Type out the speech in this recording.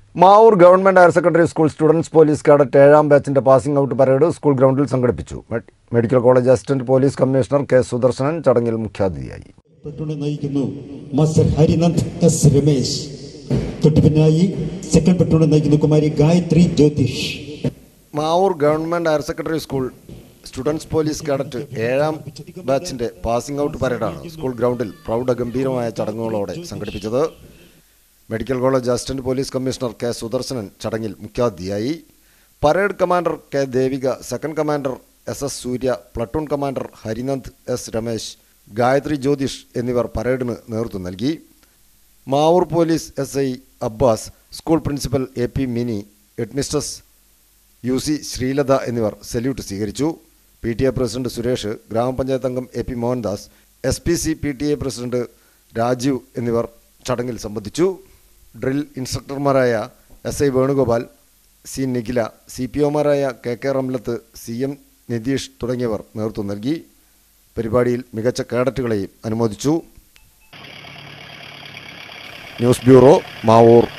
Mavoor government higher secondary school students police cadet ഏഴാം ബാച്ചിന്റെ passing out parade school ഗ്രൗണ്ടിൽ സംഘടിപ്പിച്ചു മെ- medical college assistant police commissioner K Sudarshanan ചടങ്ങിൽ മുഖ്യാതിഥിയായി പെട്ടുകൊണ്ട് നയിക്കുന്നു മാസ്റ്റർ ഹരിനന്ദ് എസ് രമേശ് തൊട്ടു പിന്നായി സെക്കൻഡ് പെട്ടുകൊണ്ട് നയിക്കുന്നു Kumari Gayathri Jyothish Mavoor government higher secondary school students police cadet ഏഴാം ബാച്ചിന്റെ പാസിംഗ് ഔട്ട് പരേഡാണ് സ്കൂൾ ഗ്രൗണ്ടിൽ പ്രൗഢഗംഭീരമായ ചടങ്ങുകളോടെ സംഘടിപ്പിച്ചത് medical college assistant police commissioner K Sudarshanan ചടങ്ങിൽ മുഖ്യാതിഥിയായി parade commander K Devika second commander S S Surya platoon commander Harinand S Ramesh Gayathri Jyothish എന്നിവർ പരേഡിന് നേതൃത്വം നൽകി Mavoor police S I Abbas school principal A P Mini headmistress U C Sreelatha എന്നിവർ സല്യൂട്ട് സ്വീകരിച്ചു P T A president Suresh ഗ്രാമപഞ്ചായത്ത് അംഗം A P Mohandas S P C P T A president Rajeev എന്നിവർ ചടങ്ങിൽ സംബന്ധിച്ചു ഡ്രിൽ ഇൻസ്ട്രക്ടർമാരായ S I Venugopal C Nikhila C P ഒമാരായ K K Ramlath C M Nitheesh തുടങ്ങിയവർ നേതൃത്വം നൽകി പരിപാടിയിൽ മികച്ച കേഡറ്റുകളെയും അനുമോദിച്ചു ന്യൂസ് ബ്യൂറോ മാവൂർ